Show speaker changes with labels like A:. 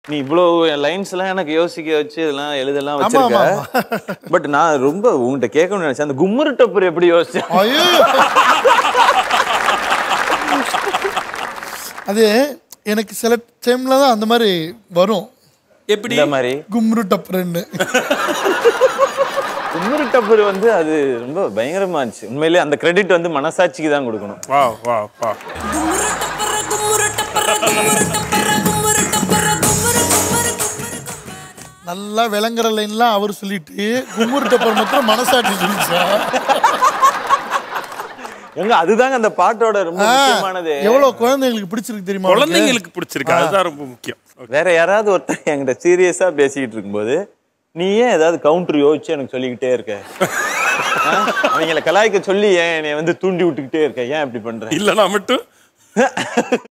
A: நீ இவ்வளவு லைன்ஸ் எல்லாம் எனக்கு யோசிக்க வச்சு இதெல்லாம் எழுதெல்லாம்
B: ஆமா, ஆமா,
A: வச்சிருக்க பட் நான் ரொம்ப உங்ககிட்ட கேட்கணும்னு நினைச்சேன் அந்த கும்முரு டப்பர் எப்படி யோசிச்சேன்
B: ஐயோ அது எனக்கு சில டைம்ல தான் அந்த மாதிரி வரும்
C: எப்படி
A: இந்த மாதிரி
B: கும்ரு டப்புன்னு
A: கும்முரு டப்பர் வந்து அது ரொம்ப பயங்கரமா இருந்துச்சு உண்மையிலே அந்த கிரெடிட் வந்து மனசாட்சிக்கு தான் கொடுக்கணும்
C: வா வா வா
B: நல்லா விளங்குற லைன்லாம் அவர் சொல்லிட்டு கும்முரு டப்பர் மட்டும் மனசாட்சி சொல்லிச்சா
A: எங்க அதுதாங்க அந்த பாட்டோட ரொம்ப முக்கியமானது
B: எவ்வளவு குழந்தைங்களுக்கு பிடிச்சிருக்கு தெரியுமா உனக்கு?
C: குழந்தைங்களுக்கு பிடிச்சிருக்கு அதுதான் ரொம்ப முக்கியம்
A: வேற யாராவது ஒருத்தர் என்கிட்ட சீரியஸா பேசிக்கிட்டு இருக்கும்போது நீ ஏன் ஏதாவது கவுண்டர் யோசிச்சு எனக்கு சொல்லிக்கிட்டே இருக்க ஆ? அவங்கள கலாய்க்க சொல்லி ஏன் என்னை வந்து தூண்டி விட்டுக்கிட்டே இருக்க ஏன் இப்படி பண்ற
C: இல்லைன்னா மட்டும்